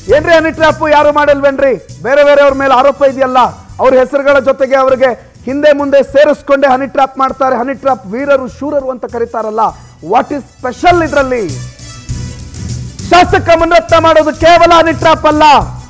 ಏನ್ರಿ honey trap ಯಾರು ಮಾಡಲ್ವೇನ್ರಿ ಬೇರೆ ಬೇರೆಯವ್ರ ಮೇಲೆ ಆರೋಪ ಇದೆಯಲ್ಲ ಅವ್ರ ಹೆಸರುಗಳ ಜೊತೆಗೆ ಅವರಿಗೆ ಹಿಂದೆ ಮುಂದೆ ಸೇರಿಸ್ಕೊಂಡೆ ಹನಿ ಟ್ರ್ಯಾಪ್ ಮಾಡ್ತಾರೆ ಹನಿ ಟ್ರ್ಯಾಪ್ ವೀರರು ಶೂರರು ಅಂತ ಕರೀತಾರಲ್ಲ ವಾಟ್ ಇಸ್ ಸ್ಪೆಷಲ್ ಇದರಲ್ಲಿ ಶಾಸಕ ಮುನ್ನತ್ತ ಮಾಡೋದು ಕೇವಲ ಹನಿ ಟ್ರ್ಯಾಪ್ ಅಲ್ಲ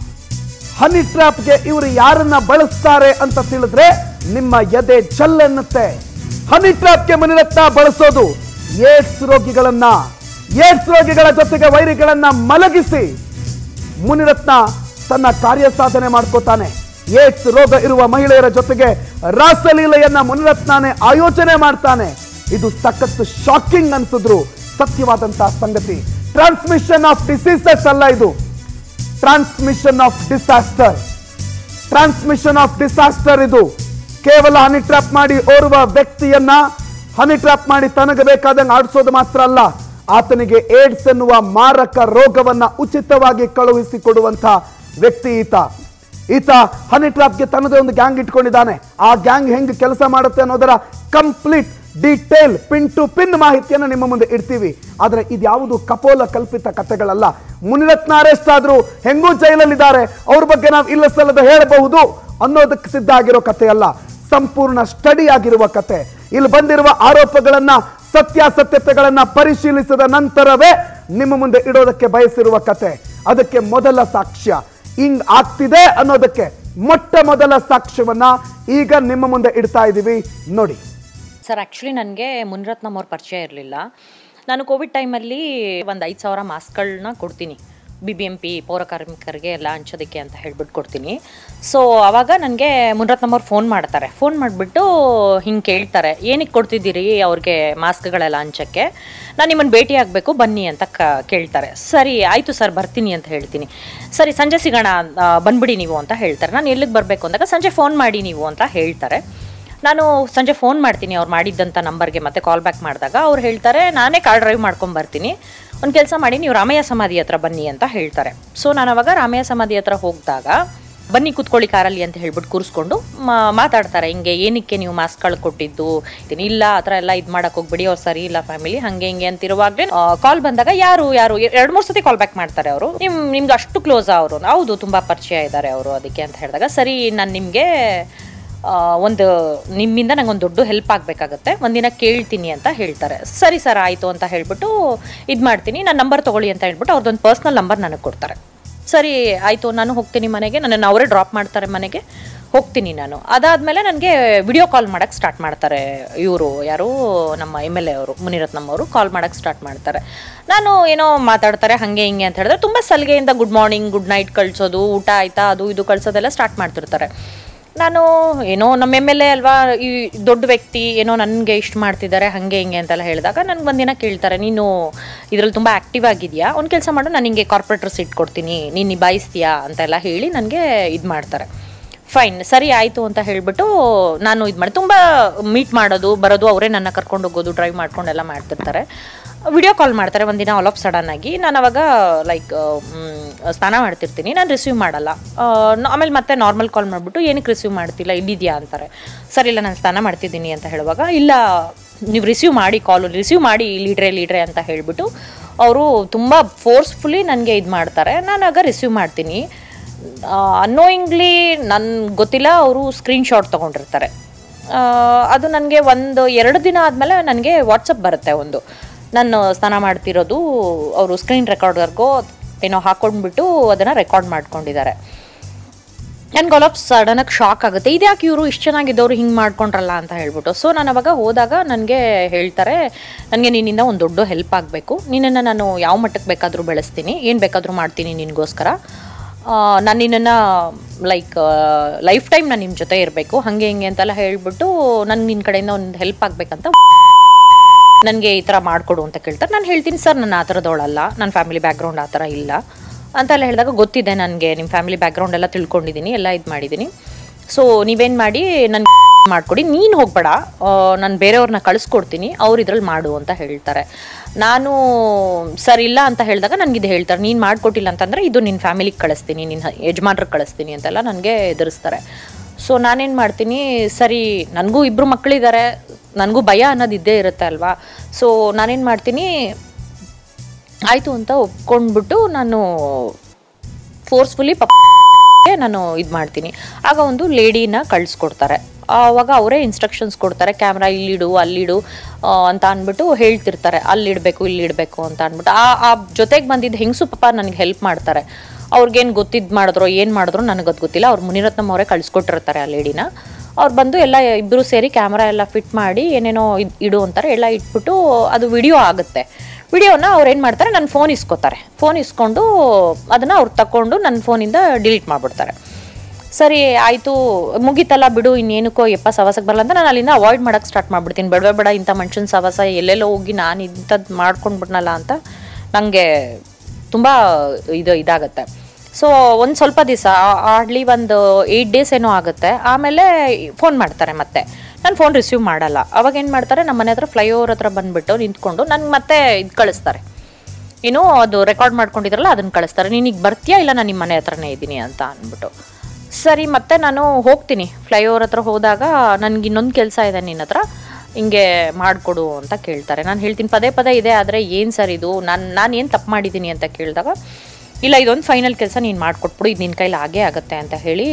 ಹನಿ ಟ್ರ್ಯಾಪ್ಗೆ ಇವರು ಯಾರನ್ನ ಬಳಸ್ತಾರೆ ಅಂತ ತಿಳಿದ್ರೆ ನಿಮ್ಮ ಎದೆ ಜಲ್ಲೆನ್ನುತ್ತೆ ಹನಿ ಟ್ರ್ಯಾಪ್ಗೆ ಮುನಿರತ್ನ ಬಳಸೋದು ಏಡ್ಸ್ ರೋಗಿಗಳನ್ನ ಏಡ್ಸ್ ರೋಗಿಗಳ ಜೊತೆಗೆ ವೈರಿಗಳನ್ನ ಮಲಗಿಸಿ ಮುನಿರತ್ನ ತನ್ನ ಕಾರ್ಯ ಸಾಧನೆ ಮಾಡ್ಕೋತಾನೆ ಏಡ್ಸ್ ರೋಗ ಇರುವ ಮಹಿಳೆಯರ ಜೊತೆಗೆ ರಾಸಲೀಲೆಯನ್ನ ಮುನಿರತ್ನಾನೇ ಆಯೋಜನೆ ಮಾಡ್ತಾನೆ ಇದು ಸಖತ್ತು ಶಾಕಿಂಗ್ ಅನ್ಸಿದ್ರು ಸತ್ಯವಾದಂತ ಸಂಗತಿ ಟ್ರಾನ್ಸ್ಮಿಷನ್ ಆಫ್ ಡಿಸೀಸಸ್ ಅಲ್ಲ ಇದು transmission of disaster transmission of disaster ಇದು ಕೇವಲ ಹನಿ ಟ್ರ್ಯಾಪ್ ಮಾಡಿ ಓರ್ವ ವ್ಯಕ್ತಿಯನ್ನ ಹನಿ ಟ್ರ್ಯಾಪ್ ಮಾಡಿ ತನಗೆ ಬೇಕಾದಂಗೆ ಆಡಿಸೋದು ಮಾತ್ರ ಅಲ್ಲ ಆತನಿಗೆ ಏಡ್ಸ್ ಎನ್ನುವ ಮಾರಕ ರೋಗವನ್ನ ಉಚಿತವಾಗಿ ಕಳುಹಿಸಿಕೊಡುವಂತ ವ್ಯಕ್ತಿ ಈತ ಈತ ಹನಿ ಟ್ರ್ಯಾಪ್ಗೆ ತನ್ನದೇ ಒಂದು ಗ್ಯಾಂಗ್ ಇಟ್ಕೊಂಡಿದ್ದಾನೆ ಆ ಗ್ಯಾಂಗ್ ಹೆಂಗ್ ಕೆಲಸ ಮಾಡುತ್ತೆ ಅನ್ನೋದರ complete detail pin to pin ಮಾಹಿತಿಯನ್ನು ನಿಮ್ಮ ಮುಂದೆ ಇಡ್ತೀವಿ ಆದ್ರೆ ಇದ್ಯಾವುದು ಕಪೋಲ ಕಲ್ಪಿತ ಕಥೆಗಳಲ್ಲ ಮುನಿರತ್ನ ಅರೆಸ್ಟ್ ಆದ್ರು ಹೆಂಗೂ ಜೈಲಲ್ಲಿದ್ದಾರೆ ಅವ್ರ ಬಗ್ಗೆ ನಾವು ಇಲ್ಲ ಸಲ್ಲದ ಹೇಳಬಹುದು ಅನ್ನೋದಕ್ಕೆ ಸಿದ್ಧ ಆಗಿರೋ ಕಥೆಯಲ್ಲ ಸಂಪೂರ್ಣ ಸ್ಟಡಿ ಆಗಿರುವ ಕತೆ ಇಲ್ಲಿ ಬಂದಿರುವ ಆರೋಪಗಳನ್ನ ಸತ್ಯಾಸತ್ಯತೆಗಳನ್ನ ಪರಿಶೀಲಿಸಿದ ನಂತರವೇ ನಿಮ್ಮ ಮುಂದೆ ಇಡೋದಕ್ಕೆ ಬಯಸಿರುವ ಕತೆ ಅದಕ್ಕೆ ಮೊದಲ ಸಾಕ್ಷ್ಯ ಹಿಂಗ್ ಆಗ್ತಿದೆ ಅನ್ನೋದಕ್ಕೆ ಮೊಟ್ಟ ಮೊದಲ ಸಾಕ್ಷ್ಯವನ್ನ ಈಗ ನಿಮ್ಮ ಮುಂದೆ ಇಡ್ತಾ ಇದ್ದೀವಿ ನೋಡಿ ಸರ್ ಆ್ಯಕ್ಚುಲಿ ನನಗೆ ಮುನಿರತ್ನಮ್ ಅವ್ರ ಪರಿಚಯ ಇರಲಿಲ್ಲ ನಾನು ಕೋವಿಡ್ ಟೈಮಲ್ಲಿ ಒಂದು ಐದು ಸಾವಿರ ಮಾಸ್ಕ್ಗಳನ್ನ ಕೊಡ್ತೀನಿ ಬಿ ಬಿ ಎಂ ಪಿ ಪೌರ ಕಾರ್ಮಿಕರಿಗೆ ಎಲ್ಲ ಹಂಚೋದಕ್ಕೆ ಅಂತ ಹೇಳ್ಬಿಟ್ಟು ಕೊಡ್ತೀನಿ ಸೊ ಆವಾಗ ನನಗೆ ಮುನಿರತ್ನಮ್ ಅವ್ರು ಫೋನ್ ಮಾಡ್ತಾರೆ ಫೋನ್ ಮಾಡಿಬಿಟ್ಟು ಹಿಂಗೆ ಕೇಳ್ತಾರೆ ಏನಕ್ಕೆ ಕೊಡ್ತಿದ್ದೀರಿ ಅವ್ರಿಗೆ ಮಾಸ್ಕ್ಗಳೆಲ್ಲ ಹಂಚೋಕ್ಕೆ ನಾನು ನಿಮ್ಮನ್ನು ಭೇಟಿ ಆಗಬೇಕು ಬನ್ನಿ ಅಂತ ಕ ಕೇಳ್ತಾರೆ ಸರಿ ಆಯಿತು ಸರ್ ಬರ್ತೀನಿ ಅಂತ ಹೇಳ್ತೀನಿ ಸರಿ ಸಂಜೆ ಸಿಗೋಣ ಆ, ಬಂದ್ಬಿಡಿ ನೀವು ಅಂತ ಹೇಳ್ತಾರೆ ನಾನು ಎಲ್ಲಿಗೆ ಬರಬೇಕು ಅಂದಾಗ ಸಂಜೆ ಫೋನ್ ಮಾಡಿ ನೀವು ಅಂತ ಹೇಳ್ತಾರೆ ನಾನು ಸಂಜೆ ಫೋನ್ ಮಾಡ್ತೀನಿ ಅವ್ರು ಮಾಡಿದ್ದಂಥ ನಂಬರ್ಗೆ ಮತ್ತೆ ಕಾಲ್ ಬ್ಯಾಕ್ ಮಾಡಿದಾಗ ಅವ್ರು ಹೇಳ್ತಾರೆ ನಾನೇ ಕಾರ್ ಡ್ರೈವ್ ಮಾಡ್ಕೊಂಡು ಬರ್ತೀನಿ ಒಂದು ಕೆಲಸ ಮಾಡಿ ನೀವು ರಾಮಯ್ಯ ಸಮಾಧಿ ಹತ್ರ ಬನ್ನಿ ಅಂತ ಹೇಳ್ತಾರೆ ಸೊ ನಾನು ಅವಾಗ ರಾಮಯ್ಯ ಸಮಾಧಿ ಹತ್ರ ಹೋಗಿದಾಗ ಬನ್ನಿ ಕೂತ್ಕೊಳ್ಳಿ ಕಾರಲ್ಲಿ ಅಂತ ಹೇಳ್ಬಿಟ್ಟು ಕೂರಿಸ್ಕೊಂಡು ಮಾ- ಮಾತಾಡ್ತಾರೆ ಹಿಂಗೆ ಏನಕ್ಕೆ ನೀವು ಮಾಸ್ಕ್ಗಳು ಕೊಟ್ಟಿದ್ದು ಇದೀನಿ ಇಲ್ಲ ಆ ಥರ ಎಲ್ಲ ಇದು ಮಾಡಕ್ಕೆ ಹೋಗ್ಬಿಡಿ ಅವ್ರು ಸರಿ ಇಲ್ಲ ಫ್ಯಾಮಿಲಿ ಹಂಗೆ ಹಿಂಗೆ ಅಂತಿರುವಾಗಲೇ ಕಾಲ್ ಬಂದಾಗ ಯಾರು ಯಾರು ಎರಡು ಮೂರು ಸತಿ ಕಾಲ್ ಬ್ಯಾಕ್ ಮಾಡ್ತಾರೆ ಅವರು ನಿಮ್ ನಿಮ್ಗೆ ಅಷ್ಟು ಕ್ಲೋಸ್ ಅವರು ಹೌದು ತುಂಬ ಪರಿಚಯ ಇದ್ದಾರೆ ಅವರು ಅದಕ್ಕೆ ಅಂತ ಹೇಳಿದಾಗ ಸರಿ ನಾನು ನಿಮಗೆ ಆ, ಒಂದು ನಿಮ್ಮಿಂದ ನಂಗೆ ಒಂದು ದೊಡ್ಡ ಹೆಲ್ಪ್ ಆಗಬೇಕಾಗತ್ತೆ ಒಂದಿನ ಕೇಳ್ತೀನಿ ಅಂತ ಹೇಳ್ತಾರೆ ಸರಿ ಸರ್ ಆಯಿತು ಅಂತ ಹೇಳ್ಬಿಟ್ಟು ಇದು ಮಾಡ್ತೀನಿ ನಾನು ನಂಬರ್ ತೊಗೊಳ್ಳಿ ಅಂತ ಹೇಳ್ಬಿಟ್ಟು ಅವ್ರದ್ದೊಂದು ಪರ್ಸ್ನಲ್ ನಂಬರ್ ನನಗೆ ಕೊಡ್ತಾರೆ ಸರಿ ಆಯಿತು ನಾನು ಹೋಗ್ತೀನಿ ಮನೆಗೆ ನನ್ನನ್ನು ಅವರೇ ಡ್ರಾಪ್ ಮಾಡ್ತಾರೆ ಮನೆಗೆ ಹೋಗ್ತೀನಿ ನಾನು ಅದಾದಮೇಲೆ ನನಗೆ ವಿಡಿಯೋ ಕಾಲ್ ಮಾಡೋಕ್ಕೆ ಸ್ಟಾರ್ಟ್ ಮಾಡ್ತಾರೆ ಇವರು ಯಾರು ನಮ್ಮ ಎಮ್ ಎಲ್ ಎ ಅವರು ಮುನಿರತ್ನಮ್ ಅವರು ಕಾಲ್ ಮಾಡೋಕ್ಕೆ ಸ್ಟಾರ್ಟ್ ಮಾಡ್ತಾರೆ ನಾನು ಏನೋ ಮಾತಾಡ್ತಾರೆ ಹಾಗೆ ಹಿಂಗೆ ಅಂತ ಹೇಳಿದ್ರೆ ತುಂಬ ಸಲಿಗೆಯಿಂದ ಗುಡ್ ಮಾರ್ನಿಂಗ್ ಗುಡ್ ನೈಟ್ ಕಳಿಸೋದು ಊಟ ಆಯಿತಾ ಅದು ಇದು ಕಳಿಸೋದೆಲ್ಲ ಸ್ಟಾರ್ಟ್ ಮಾಡ್ತಿರ್ತಾರೆ ನಾನು ಏನೋ ನಮ್ಮ ಎಮ್ ಎಲ್ ಎ ಅಲ್ವಾ ಈ ದೊಡ್ಡ ವ್ಯಕ್ತಿ ಏನೋ ನನಗೆ ಇಷ್ಟು ಮಾಡ್ತಿದ್ದಾರೆ ಹಾಗೆ ಹಿಂಗೆ ಅಂತೆಲ್ಲ ಹೇಳಿದಾಗ ನನಗೆ ಒಂದಿನ ಕೇಳ್ತಾರೆ ನೀನು ಇದರಲ್ಲಿ ತುಂಬ ಆ್ಯಕ್ಟಿವ್ ಆಗಿದೆಯಾ ಒಂದು ಕೆಲಸ ಮಾಡು ನಾನು ಹಿಂಗೆ ಕಾರ್ಪೊರೇಟರ್ ಸೀಟ್ ಕೊಡ್ತೀನಿ ನೀನು ನಿಭಾಯಿಸ್ತೀಯಾ ಅಂತೆಲ್ಲ ಹೇಳಿ ನನಗೆ ಇದು ಮಾಡ್ತಾರೆ ಫೈನ್ ಸರಿ ಆಯಿತು ಅಂತ ಹೇಳಿಬಿಟ್ಟು ನಾನು ಇದು ಮಾಡಿ ತುಂಬ ಮೀಟ್ ಮಾಡೋದು ಬರೋದು ಅವರೇ ನನ್ನ ಕರ್ಕೊಂಡು ಹೋಗೋದು ಡ್ರೈವ್ ಮಾಡ್ಕೊಂಡೆಲ್ಲ ಮಾಡ್ತಿರ್ತಾರೆ ವಿಡಿಯೋ ಕಾಲ್ ಮಾಡ್ತಾರೆ ಒಂದಿನ ಆಲ್ ಆಫ್ ಸಡನ್ ಆಗಿ ನಾನು ಅವಾಗ ಲೈಕ್ ಸ್ನಾನ ಮಾಡ್ತಿರ್ತೀನಿ ನಾನು ರಿಸೀವ್ ಮಾಡಲ್ಲ ಆ, ನ- ಆಮೇಲೆ ಮತ್ತೆ ನಾರ್ಮಲ್ ಕಾಲ್ ಮಾಡಿಬಿಟ್ಟು ಏನಕ್ಕೆ ರಿಸೀವ್ ಮಾಡ್ತಿಲ್ಲ ಇಲ್ಲಿದೆಯಾ ಅಂತಾರೆ ಸರಿ ಇಲ್ಲ ನಾನು ಸ್ನಾನ ಮಾಡ್ತಿದ್ದೀನಿ ಅಂತ ಹೇಳುವಾಗ ಇಲ್ಲ ನೀವು ರಿಸೀವ್ ಮಾಡಿ ಕಾಲು ರಿಸೀವ್ ಮಾಡಿ ಲೀಡ್ರೆ ಲೀಡ್ರೆ ಅಂತ ಹೇಳಿಬಿಟ್ಟು ಅವರು ತುಂಬ ಫೋರ್ಸ್ಫುಲಿ ನನಗೆ ಇದು ಮಾಡ್ತಾರೆ ನಾನು ಆಗ ರಿಸೀವ್ ಮಾಡ್ತೀನಿ ಅನ್ನೋಯಿಂಗ್ಲಿ ನನ್ಗೆ ಗೊತ್ತಿಲ್ಲ ಅವರು ಸ್ಕ್ರೀನ್ ಶಾಟ್ ತೊಗೊಂಡಿರ್ತಾರೆ ಆ, ಅದು ನನಗೆ ಒಂದು ಎರಡು ದಿನ ಆದಮೇಲೆ ನನಗೆ ವಾಟ್ಸಪ್ ಬರುತ್ತೆ ಒಂದು ನಾನು ಸ್ನಾನ ಮಾಡ್ತಿರೋದು ಅವರು ಸ್ಕ್ರೀನ್ ರೆಕಾರ್ಡರ್ಗೋ ಏನೋ ಹಾಕೊಂಡ್ಬಿಟ್ಟು ಅದನ್ನು ರೆಕಾರ್ಡ್ ಮಾಡ್ಕೊಂಡಿದ್ದಾರೆ ನನ್ಗೆ ಆಲ್ ಆಫ್ ಸಡನ್ನಾಗಿ ಶಾಕ್ ಆಗುತ್ತೆ ಇದ್ಯಾಕೆ ಇವರು ಇಷ್ಟು ಚೆನ್ನಾಗಿದ್ದವರು ಹಿಂಗೆ ಮಾಡ್ಕೊಂಡ್ರಲ್ಲ ಅಂತ ಹೇಳ್ಬಿಟ್ಟು ಸೊ ನಾನು ಅವಾಗ ಹೋದಾಗ ನನಗೆ ಹೇಳ್ತಾರೆ ನನಗೆ ನಿನ್ನಿಂದ ಒಂದು ದೊಡ್ಡ ಹೆಲ್ಪ್ ಆಗಬೇಕು ನಿನ್ನನ್ನು ನಾನು ಯಾವ ಮಟ್ಟಕ್ಕೆ ಬೇಕಾದರೂ ಬೆಳೆಸ್ತೀನಿ ಏನು ಬೇಕಾದರೂ ಮಾಡ್ತೀನಿ ನಿನಗೋಸ್ಕರ ನಾನು ನಿನ್ನನ್ನು ಲೈಕ್ ಲೈಫ್ ಟೈಮ್ ನಾನು ನಿಮ್ಮ ಜೊತೆ ಇರಬೇಕು ಹಾಗೆ ಹಿಂಗೆ ಅಂತೆಲ್ಲ ಹೇಳ್ಬಿಟ್ಟು ನನಗೆ ನಿನ್ನ ಕಡೆಯಿಂದ ಒಂದು ಹೆಲ್ಪ್ ಆಗಬೇಕಂತ ನನಗೆ ಈ ಥರ ಮಾಡಿಕೊಡು ಅಂತ ಕೇಳ್ತಾರೆ ನಾನು ಹೇಳ್ತೀನಿ ಸರ್ ನಾನು ಆ ಥರದವಳಲ್ಲ ನನ್ನ ಫ್ಯಾಮಿಲಿ ಬ್ಯಾಕ್ಗ್ರೌಂಡ್ ಆ ಥರ ಇಲ್ಲ ಅಂತೆಲ್ಲ ಹೇಳಿದಾಗ ಗೊತ್ತಿದೆ ನನಗೆ ನಿಮ್ಮ ಫ್ಯಾಮಿಲಿ ಬ್ಯಾಕ್ಗ್ರೌಂಡ್ ಎಲ್ಲ ತಿಳ್ಕೊಂಡಿದ್ದೀನಿ ಎಲ್ಲ ಇದು ಮಾಡಿದ್ದೀನಿ ಸೊ ನೀವೇನು ಮಾಡಿ ನನ್ಗೆ ಮಾಡಿಕೊಡಿ ನೀನು ಹೋಗ್ಬೇಡ ನಾನು ಬೇರೆಯವ್ರನ್ನ ಕಳಿಸ್ಕೊಡ್ತೀನಿ ಅವ್ರು ಇದ್ರಲ್ಲಿ ಮಾಡು ಅಂತ ಹೇಳ್ತಾರೆ ನಾನು ಸರ್ ಇಲ್ಲ ಅಂತ ಹೇಳಿದಾಗ ನನಗೆ ಇದು ಹೇಳ್ತಾರೆ ನೀನು ಮಾಡಿಕೊಟ್ಟಿಲ್ಲ ಅಂತಂದರೆ ಇದು ನಿನ್ನ ಫ್ಯಾಮಿಲಿಗೆ ಕಳಿಸ್ತೀನಿ ನಿನ್ನ ಯಜಮಾನ್ರಿಗೆ ಕಳಿಸ್ತೀನಿ ಅಂತೆಲ್ಲ ನನಗೆ ಎದುರಿಸ್ತಾರೆ ಸೊ ನಾನೇನು ಮಾಡ್ತೀನಿ ಸರಿ ನನಗೂ ಇಬ್ಬರು ಮಕ್ಕಳಿದ್ದಾರೆ ನನಗೂ ಭಯ ಅನ್ನೋದು ಇದ್ದೇ ಇರುತ್ತೆ ಅಲ್ವಾ ಸೊ ನಾನೇನು ಮಾಡ್ತೀನಿ ಆಯಿತು ಅಂತ ಒಪ್ಕೊಂಡ್ಬಿಟ್ಟು ನಾನು ಫೋರ್ಸ್ಫುಲಿ ಪಪ್ಪ ನಾನು ಇದು ಮಾಡ್ತೀನಿ ಆಗ ಒಂದು ಲೇಡಿನ ಕಳಿಸ್ಕೊಡ್ತಾರೆ ಆವಾಗ ಅವರೇ ಇನ್ಸ್ಟ್ರಕ್ಷನ್ಸ್ ಕೊಡ್ತಾರೆ ಕ್ಯಾಮ್ರಾ ಇಲ್ಲಿಡು ಅಲ್ಲಿಡು ಆ, ಅಂತ ಅಂದ್ಬಿಟ್ಟು ಹೇಳ್ತಿರ್ತಾರೆ ಅಲ್ಲಿಡಬೇಕು ಇಲ್ಲಿಡಬೇಕು ಅಂತ ಅಂದ್ಬಿಟ್ಟು ಆ ಆ ಜೊತೆಗೆ ಬಂದಿದ್ದ ಹೆಂಗಸು ಪಾಪ ನನಗೆ ಹೆಲ್ಪ್ ಮಾಡ್ತಾರೆ ಅವ್ರಿಗೇನು ಗೊತ್ತಿದ್ದು ಮಾಡಿದ್ರು ಏನು ಮಾಡಿದ್ರು ನನಗೆ ಅದು ಗೊತ್ತಿಲ್ಲ ಅವ್ರು ಮುನಿರತ್ನಮ್ ಅವರೇ ಕಳಿಸ್ಕೊಟ್ಟಿರ್ತಾರೆ ಆ ಲೇಡಿನ ಅವ್ರು ಬಂದು ಎಲ್ಲ ಇಬ್ಬರು ಸೇರಿ ಕ್ಯಾಮ್ರಾ ಎಲ್ಲ ಫಿಟ್ ಮಾಡಿ ಏನೇನೋ ಇದ್- ಇಡು ಅಂತಾರೆ ಎಲ್ಲ ಇಟ್ಬಿಟ್ಟು ಅದು ವಿಡಿಯೋ ಆಗುತ್ತೆ ವಿಡಿಯೋನ ಅವ್ರು ಏನು ಮಾಡ್ತಾರೆ ನನ್ನ ಫೋನ್ ಇಸ್ಕೊತಾರೆ ಫೋನ್ ಇಸ್ಕೊಂಡು ಅದನ್ನು ಅವ್ರು ತಗೊಂಡು ನನ್ನ ಫೋನಿಂದ ಡಿಲೀಟ್ ಮಾಡಿಬಿಡ್ತಾರೆ ಸರಿ ಆಯಿತು ಮುಗೀತಲ್ಲ ಬಿಡು ಇನ್ನೇನಕ್ಕೋ ಯಪ್ಪ ಸವಾಸಕ್ಕೆ ಬರಲ್ಲ ಅಂತ ನಾನು ಅಲ್ಲಿಂದ ಅವಾಯ್ಡ್ ಮಾಡೋಕ್ಕೆ ಸ್ಟಾರ್ಟ್ ಮಾಡ್ಬಿಡ್ತೀನಿ ಬೇಡವೇ ಬೇಡ ಇಂಥ ಮನುಷ್ಯನ ಸವಾಸ ಎಲ್ಲೆಲ್ಲೋ ಹೋಗಿ ನಾನು ಇಂಥದ್ದು ಮಾಡ್ಕೊಂಡ್ಬಿಟ್ನಲ್ಲ ಅಂತ ನನಗೆ ತುಂಬ ಇದು ಇದಾಗುತ್ತೆ ಸೊ ಒಂದು ಸ್ವಲ್ಪ ದಿವಸ ಆಡ್ಲಿ ಒಂದು ಏಯ್ಟ್ ಡೇಸ್ ಏನೋ ಆಗುತ್ತೆ ಆಮೇಲೆ ಫೋನ್ ಮಾಡ್ತಾರೆ ಮತ್ತೆ ನಾನು ಫೋನ್ ರಿಸೀವ್ ಮಾಡಲ್ಲ ಅವಾಗ ಏನು ಮಾಡ್ತಾರೆ ನಮ್ಮ ಮನೆ ಹತ್ರ ಫ್ಲೈಓವರ್ ಹತ್ರ ಬಂದುಬಿಟ್ಟು ನಿಂತ್ಕೊಂಡು ನನಗೆ ಮತ್ತೆ ಇದು ಕಳಿಸ್ತಾರೆ ಏನು ಅದು ರೆಕಾರ್ಡ್ ಮಾಡ್ಕೊಂಡಿದ್ರಲ್ಲ ಅದನ್ನ ಕಳಿಸ್ತಾರೆ ನೀನು ಈಗ ಬರ್ತೀಯಾ ಇಲ್ಲ ನಾನು ನಿಮ್ಮ ಮನೆ ಹತ್ರನೇ ಇದ್ದೀನಿ ಅಂತ ಅಂದ್ಬಿಟ್ಟು ಸರಿ ಮತ್ತೆ ನಾನು ಹೋಗ್ತೀನಿ ಫ್ಲೈಓವರ್ ಹತ್ರ ಹೋದಾಗ ನನಗೆ ಇನ್ನೊಂದು ಕೆಲಸ ಇದೆ ನಿನ್ನ ಹತ್ರ ಹಿಂಗೆ ಮಾಡಿಕೊಡು ಅಂತ ಕೇಳ್ತಾರೆ ನಾನು ಹೇಳ್ತೀನಿ ಪದೇ ಪದೇ ಇದೆ ಆದರೆ ಏನು ಸರ್ ಇದು ನಾನು ನಾನು ಏನು ತಪ್ಪು ಮಾಡಿದ್ದೀನಿ ಅಂತ ಕೇಳಿದಾಗ ಇಲ್ಲ ಇದೊಂದು ಫೈನಲ್ ಕೆಲಸ ನೀನು ಮಾಡಿಕೊಟ್ಬಿಡು ಇದು ನಿನ್ನ ಕೈಲಿ ಆಗೇ ಆಗುತ್ತೆ ಅಂತ ಹೇಳಿ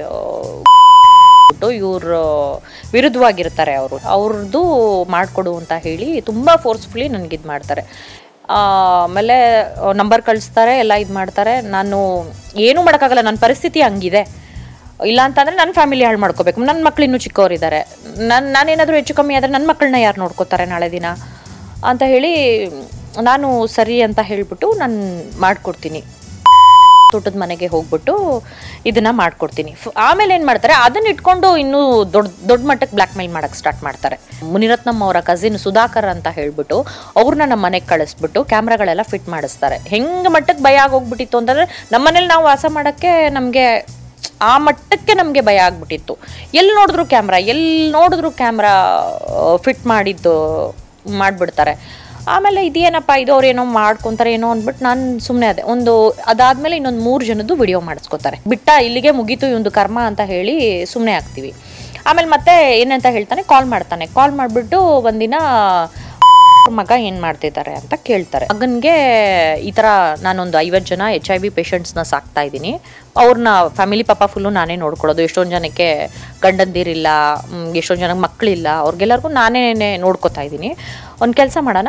ಬಿಟ್ಟು ಇವ್ರ ವಿರುದ್ಧವಾಗಿರ್ತಾರೆ ಅವರು ಅವ್ರದ್ದು ಮಾಡಿಕೊಡು ಅಂತ ಹೇಳಿ ತುಂಬ ಫೋರ್ಸ್ಫುಲಿ ನನಗೆ ಇದು ಮಾಡ್ತಾರೆ ಆಮೇಲೆ ನಂಬರ್ ಕಳಿಸ್ತಾರೆ ಎಲ್ಲ ಇದು ಮಾಡ್ತಾರೆ ನಾನು ಏನೂ ಮಾಡೋಕ್ಕಾಗಲ್ಲ ನನ್ನ ಪರಿಸ್ಥಿತಿ ಹಂಗಿದೆ ಇಲ್ಲ ಅಂತಂದರೆ ನನ್ನ ಫ್ಯಾಮಿಲಿ ಹಾಳು ಮಾಡ್ಕೋಬೇಕು ನನ್ನ ಮಕ್ಳು ಇನ್ನೂ ಚಿಕ್ಕವರಿದ್ದಾರೆ ನನ್ನ ನಾನೇನಾದರೂ ಹೆಚ್ಚು ಕಮ್ಮಿ ಆದರೆ ನನ್ನ ಮಕ್ಕಳನ್ನ ಯಾರು ನೋಡ್ಕೋತಾರೆ ನಾಳೆ ದಿನ ಅಂತ ಹೇಳಿ ನಾನು ಸರಿ ಅಂತ ಹೇಳಿಬಿಟ್ಟು ನಾನು ಮಾಡಿಕೊಡ್ತೀನಿ ತೋಟದ ಮನೆಗೆ ಹೋಗ್ಬಿಟ್ಟು ಇದನ್ನ ಮಾಡ್ಕೊಡ್ತೀನಿ ಫ್- ಆಮೇಲೆ ಏನು ಮಾಡ್ತಾರೆ ಅದನ್ನ ಇಟ್ಕೊಂಡು ಇನ್ನೂ ದೊಡ್ಡ ದೊಡ್ಡ ಮಟ್ಟಕ್ಕೆ ಬ್ಲ್ಯಾಕ್ ಮೇಲ್ ಮಾಡಕ್ಕೆ ಸ್ಟಾರ್ಟ್ ಮಾಡ್ತಾರೆ ಮುನಿರತ್ನಮ್ ಅವರ ಕಸಿನ್ ಸುಧಾಕರ್ ಅಂತ ಹೇಳ್ಬಿಟ್ಟು ಅವ್ರನ್ನ ನಮ್ಮ ಮನೆಗೆ ಕಳಿಸ್ಬಿಟ್ಟು ಕ್ಯಾಮ್ರಾಗಳೆಲ್ಲ ಫಿಟ್ ಮಾಡಿಸ್ತಾರೆ ಹೆಂಗೆ ಮಟ್ಟಕ್ಕೆ ಭಯ ಆಗೋಗ್ಬಿಟ್ಟಿತ್ತು ಅಂತಂದ್ರೆ ನಮ್ಮನೇಲಿ ನಾವು ವಾಸ ಮಾಡೋಕ್ಕೆ ನಮಗೆ ಆ ಮಟ್ಟಕ್ಕೆ ನಮಗೆ ಭಯ ಆಗ್ಬಿಟ್ಟಿತ್ತು ಎಲ್ಲಿ ನೋಡಿದ್ರು ಕ್ಯಾಮ್ರಾ ಎಲ್ಲಿ ನೋಡಿದ್ರು ಕ್ಯಾಮ್ರಾ ಫಿಟ್ ಮಾಡಿದ್ದು ಮಾಡಿಬಿಡ್ತಾರೆ ಆಮೇಲೆ ಇದೇನಪ್ಪ ಇದು ಅವ್ರು ಏನೋ ಮಾಡ್ಕೊಂತಾರೆ ಏನೋ ಅಂದ್ಬಿಟ್ಟು ನಾನು ಸುಮ್ಮನೆ ಅದೇ ಒಂದು ಅದಾದ್ಮೇಲೆ ಇನ್ನೊಂದು ಮೂರು ಜನದ್ದು ವಿಡಿಯೋ ಮಾಡಿಸ್ಕೊತಾರೆ ಬಿಟ್ಟ ಇಲ್ಲಿಗೆ ಮುಗೀತು ಈ ಒಂದು ಕರ್ಮ ಅಂತ ಹೇಳಿ ಸುಮ್ಮನೆ ಆಗ್ತೀವಿ ಆಮೇಲೆ ಮತ್ತೆ ಏನಂತ ಹೇಳ್ತಾನೆ ಕಾಲ್ ಮಾಡ್ತಾನೆ ಕಾಲ್ ಮಾಡಿಬಿಟ್ಟು ಒಂದಿನ ಅವ್ರ ಮಗ ಏನು ಮಾಡ್ತಿದ್ದಾರೆ ಅಂತ ಕೇಳ್ತಾರೆ ಮಗನಿಗೆ ಈ ಥರ ನಾನೊಂದು ಐವತ್ತು ಜನ ಎಚ್ ಐ ವಿ ಪೇಷಂಟ್ಸ್ನ ಸಾಕ್ತಾ ಇದ್ದೀನಿ ಅವ್ರನ್ನ ಫ್ಯಾಮಿಲಿ ಪಾಪ ಫುಲ್ಲು ನಾನೇ ನೋಡ್ಕೊಳ್ಳೋದು ಎಷ್ಟೊಂದು ಜನಕ್ಕೆ ಗಂಡಂದಿರಿಲ್ಲ ಮ್, ಎಷ್ಟೊಂದು ಜನಕ್ಕೆ ಮಕ್ಕಳಿಲ್ಲ ಅವ್ರಿಗೆಲ್ಲರಿಗೂ ನಾನೇ ನೋಡ್ಕೊತಾ ಇದ್ದೀನಿ ಒಂದು ಕೆಲಸ ಮಾಡೋಣ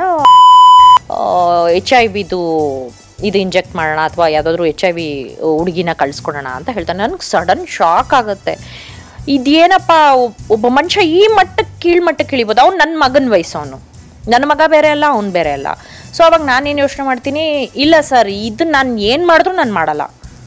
ಎಚ್ ಐ ವಿದು ಇದು ಇಂಜೆಕ್ಟ್ ಮಾಡೋಣ ಅಥವಾ ಯಾವುದಾದ್ರೂ ಎಚ್ ಐ ವಿ ಹುಡುಗಿನ ಕಳಿಸ್ಕೊಡೋಣ ಅಂತ ಹೇಳ್ತಾನೆ ನನಗೆ ಸಡನ್ ಶಾಕ್ ಆಗುತ್ತೆ ಇದೇನಪ್ಪ ಒಬ್- ಒಬ್ಬ ಮನುಷ್ಯ ಈ ಮಟ್ಟಕ್ಕೆ ಕೀಳ್ ಮಟ್ಟಕ್ಕೆ ಇಳಿಬೋದು ಅವ್ನು ನನ್ನ ಮಗನ ವಯಸ್ಸು ಅವನು ನನ್ನ ಮಗ ಬೇರೆ ಅಲ್ಲ ಅವ್ನು ಬೇರೆ ಅಲ್ಲ ಸೊ ಅವಾಗ ನಾನೇನು ಯೋಚನೆ ಮಾಡ್ತೀನಿ ಇಲ್ಲ ಸರ್ ಇದು ನಾನು ಏನು ಮಾಡಿದ್ರು ನಾನು ಮಾಡಲ್ಲ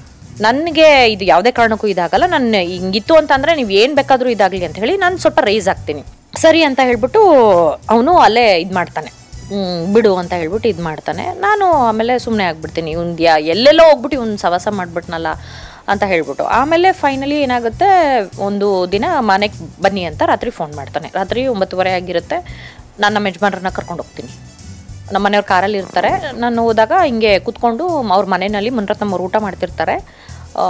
ನನಗೆ ಇದು ಯಾವುದೇ ಕಾರಣಕ್ಕೂ ಇದಾಗಲ್ಲ ನಾನು ಹಿಂಗಿತ್ತು ಅಂತಂದರೆ ನೀವು ಏನು ಬೇಕಾದರೂ ಇದಾಗಲಿ ಅಂತ ಹೇಳಿ ನಾನು ಸ್ವಲ್ಪ ರೈಸ್ ಆಗ್ತೀನಿ ಸರಿ ಅಂತ ಹೇಳ್ಬಿಟ್ಟು ಅವನು ಅಲ್ಲೇ ಇದು ಮಾಡ್ತಾನೆ ಹ್ಮ್, ಬಿಡು ಅಂತ ಹೇಳ್ಬಿಟ್ಟು ಇದು ಮಾಡ್ತಾನೆ ನಾನು ಆಮೇಲೆ ಸುಮ್ಮನೆ ಆಗ್ಬಿಡ್ತೀನಿ ಇವ್ನು ಯಾ ಎಲ್ಲೆಲ್ಲೋ ಹೋಗ್ಬಿಟ್ಟು ಇವ್ನು ಸವಾಸ ಮಾಡ್ಬಿಟ್ನಲ್ಲ ಅಂತ ಹೇಳ್ಬಿಟ್ಟು ಆಮೇಲೆ ಫೈನಲಿ ಏನಾಗುತ್ತೆ ಒಂದು ದಿನ ಮನೆಗೆ ಬನ್ನಿ ಅಂತ ರಾತ್ರಿ ಫೋನ್ ಮಾಡ್ತಾನೆ ರಾತ್ರಿ ಒಂಬತ್ತುವರೆ ಆಗಿರುತ್ತೆ ನಾನು ನಮ್ಮ ಯಜಮಾನ್ರನ್ನ ಕರ್ಕೊಂಡು ಹೋಗ್ತೀನಿ ನಮ್ಮ ಮನೆಯವ್ರು ಕಾರಲ್ಲಿ ಇರ್ತಾರೆ ನಾನು ಹೋದಾಗ ಹಿಂಗೆ ಕೂತ್ಕೊಂಡು ಅವ್ರ ಮನೆಯಲ್ಲಿ ಮುನ್ರತ್ನಮ್ಮ ಅವ್ರು ಊಟ ಮಾಡ್ತಿರ್ತಾರೆ ಆ,